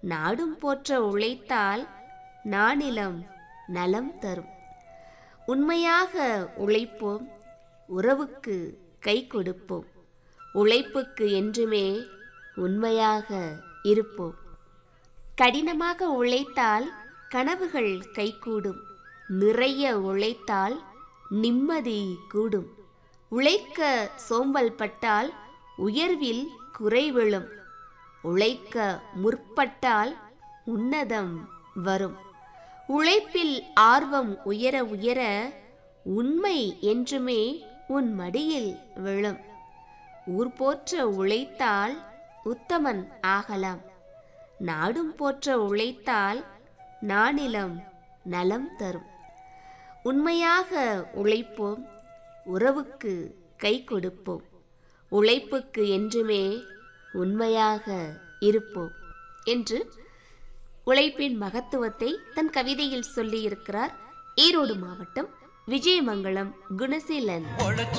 நாடும் போற்ற உழைத்தால் நானிலம் நலம் தரும் உண்மையாக உழைப்போம் உறவுக்கு கை கொடுப்போம் உழைப்புக்கு என்றுமே உண்மையாக இருப்போம் கடினமாக உழைத்தால் கனவுகள் கைகூடும் நிறைய உழைத்தால் நிம்மதி கூடும் உழைக்க சோம்பல் பட்டால் உயர்வில் குறை விழும் உழைக்க முற்பட்டால் உன்னதம் வரும் உழைப்பில் ஆர்வம் உயர உயர உண்மை என்றுமே உன் மடியில் விழும் ஊர் போற்ற உழைத்தால் உத்தமன் ஆகலாம் நாடும் போற்ற உழைத்தால் நானிலம் நலம் தரும் உண்மையாக உழைப்போம் உறவுக்கு கை கொடுப்போம் உழைப்புக்கு என்றுமே உண்மையாக இருப்போம் என்று உழைப்பின் மகத்துவத்தை தன் கவிதையில் சொல்லியிருக்கிறார் ஈரோடு மாவட்டம் விஜயமங்கலம் குணசீலன்